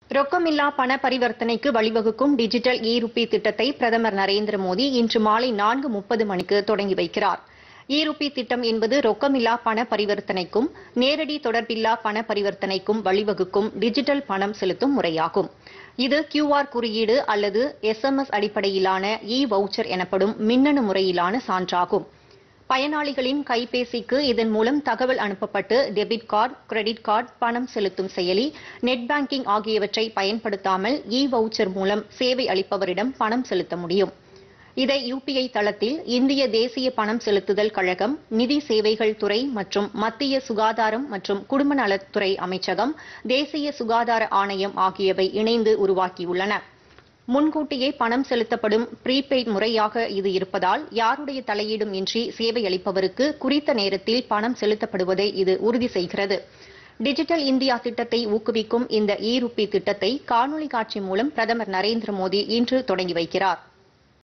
ரொக்கமில்லா பண பரிவர்த்தனைக்கு வழிவகுக்கும் டிஜிட்டல் இ ருப்பி திட்டத்தை பிரதமர் நரேந்திர மோடி இன்று மாலை நான்கு முப்பது மணிக்கு தொடங்கி வைக்கிறார் இ ருப்பி திட்டம் என்பது ரொக்கமில்லா பண பரிவர்த்தனைக்கும் நேரடி தொடர்பில்லா பண பரிவர்த்தனைக்கும் வழிவகுக்கும் டிஜிட்டல் பணம் செலுத்தும் முறையாகும் இது கியூஆர் குறியீடு அல்லது எஸ்எம்எஸ் அடிப்படையிலான இ வவுச்சர் எனப்படும் மின்னணு முறையிலான சான்றாகும் பயனாளிகளின் கைபேசிக்கு இதன் மூலம் தகவல் அனுப்பப்பட்டு டெபிட் கார்டு கிரெடிட் கார்டு பணம் செலுத்தும் செயலி நெட் பேங்கிங் ஆகியவற்றை பயன்படுத்தாமல் இ வவுச்சர் மூலம் சேவை அளிப்பவரிடம் பணம் செலுத்த முடியும் இதை யுபிஐ தளத்தில் இந்திய தேசிய பணம் செலுத்துதல் கழகம் நிதி சேவைகள் துறை மற்றும் மத்திய சுகாதாரம் மற்றும் குடும்ப நலத்துறை அமைச்சகம் தேசிய சுகாதார ஆணையம் ஆகியவை இணைந்து உருவாக்கியுள்ளன முன்கூட்டியே பணம் செலுத்தப்படும் ப்ரீபெய்ட் முறையாக இது இருப்பதால் யாருடைய தலையீடும் இன்றி சேவை அளிப்பவருக்கு குறித்த நேரத்தில் பணம் செலுத்தப்படுவதை இது உறுதி செய்கிறது டிஜிட்டல் இந்தியா திட்டத்தை ஊக்குவிக்கும் இந்த இ ருப்பி திட்டத்தை காணொலி காட்சி மூலம் பிரதமர் நரேந்திர மோடி இன்று தொடங்கி வைக்கிறார்